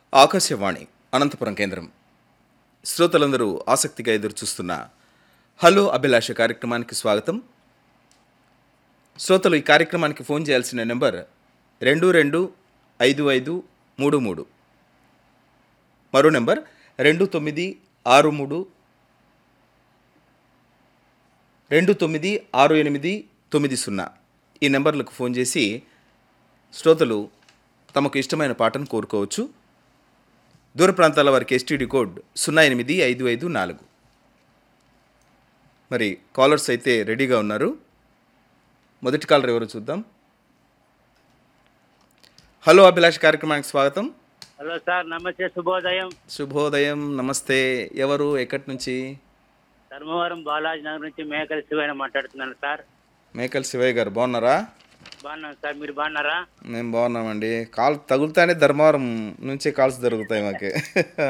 ఆకాశవాణి అనంతపురం కేంద్రం శ్రోతలందరూ ఆసక్తిగా ఎదురుచూస్తున్న హలో అభిలాష కార్యక్రమానికి స్వాగతం శ్రోతలు ఈ కార్యక్రమానికి ఫోన్ చేయాల్సిన నెంబర్ రెండు రెండు ఐదు ఐదు మూడు మూడు మరో నెంబర్ రెండు తొమ్మిది ఆరు మూడు రెండు తొమ్మిది ఆరు ఎనిమిది తొమ్మిది సున్నా ఈ నెంబర్లకు ఫోన్ చేసి శ్రోతలు తమకు ఇష్టమైన పాటను కోరుకోవచ్చు దూర ప్రాంతాల వారికి ఎస్టీడీ కోడ్ సున్నా ఎనిమిది ఐదు ఐదు నాలుగు మరి కాలర్స్ అయితే రెడీగా ఉన్నారు మొదటి కాలర్ ఎవరు చూద్దాం హలో అభిలాష్ కార్యక్రమానికి స్వాగతం హలో సార్ నమస్తే శుభోదయం శుభోదయం నమస్తే ఎవరు ఎక్కడి నుంచి ధర్మవరం బాలాజీ నగర్ నుంచి మేకల శివైన మాట్లాడుతున్నాను సార్ మేకల్ శివయ్య గారు బాగున్నారా బాగున్నాను సార్ మీరు బాగున్నారా మేము బాగున్నామండి కాల్ తగులుతానే ధర్మవరం నుంచే కాల్స్ దొరుకుతాయి మాకు